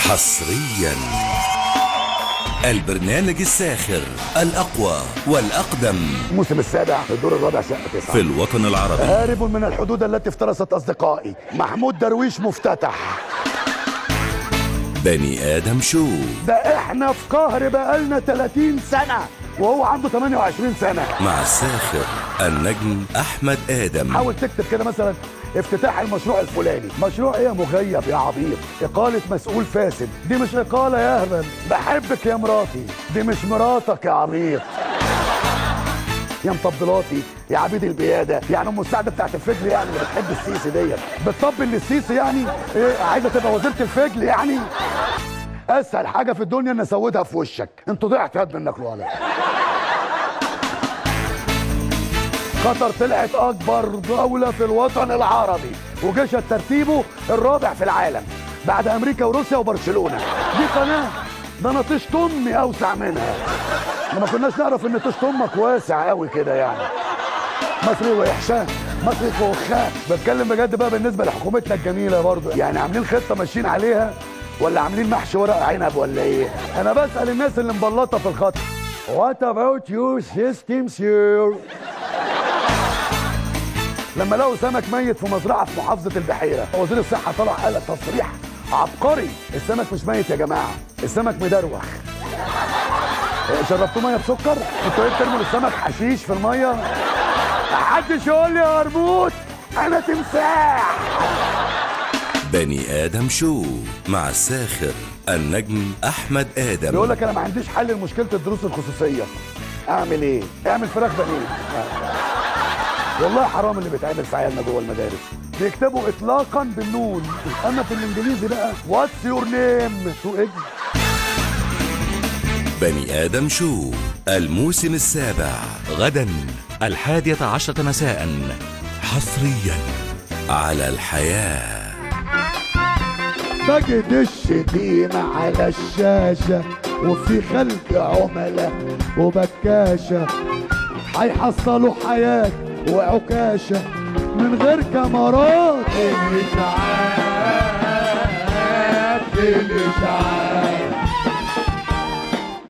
حصريا البرنامج الساخر الأقوى والأقدم الموسم السابع في الدور الرابع شقة تسعة في الوطن العربي هارب من الحدود التي افترست أصدقائي محمود درويش مفتتح بني آدم شو ده احنا في قهر بقالنا 30 سنة وهو عنده 28 سنة مع الساخر النجم أحمد آدم حاول تكتب كده مثلا افتتاح المشروع الفلاني مشروع ايه يا مغيب يا عبيط اقالة مسؤول فاسد دي مش اقالة يا اهبل بحبك يا مراتي دي مش مراتك يا عبيط يا مطبلاتي يا عبيد البياده يعني ام السعده بتاعت الفجل يعني اللي بتحب السيسي ديت بتطبل للسيسي يعني ايه عايزه تبقى وزيره الفجل يعني اسهل حاجه في الدنيا ان اسودها في وشك انت ضيعت يد منك الولد قطر طلعت اكبر دوله في الوطن العربي وجيشها ترتيبه الرابع في العالم بعد امريكا وروسيا وبرشلونه دي قناه ده انا طشت امي اوسع منها احنا ما كناش نعرف ان طشت امك واسع قوي كده يعني مصري وحشه مصري كوخه بتكلم بجد بقى بالنسبه لحكومتنا الجميله برضو يعني عاملين خطه ماشيين عليها ولا عاملين محشي ورق عنب ولا ايه انا بسال الناس اللي مبلطه في الخط What about your system sir لما لقوا سمك ميت في مزرعه في محافظه البحيره وزير الصحه طلع قال تصريح عبقري السمك مش ميت يا جماعه السمك مدروخ شربتوه ميه بسكر انتوا ايه بترموا السمك حشيش في الميه محدش يقول لي يا هرموت انا تمساح بني آدم شو مع الساخر النجم أحمد بيقول آدم لك انا ما عنديش حل لمشكله الدروس الخصوصيه اعمل ايه اعمل فراخ بانيه والله حرام اللي بيتعمل في عيالنا جوه المدارس بيكتبوا اطلاقا بالنون اما في الانجليزي بقى واتس يور نيم تو ايه بني آدم شو الموسم السابع غدا الحادية عشرة مساء حصريا على الحياه بجد الشتيمة على الشاشة وفي خلق عملاء وبكاشة هيحصلوا حياة وعكاشة من غير كاميرات الإشعاع الإشعاع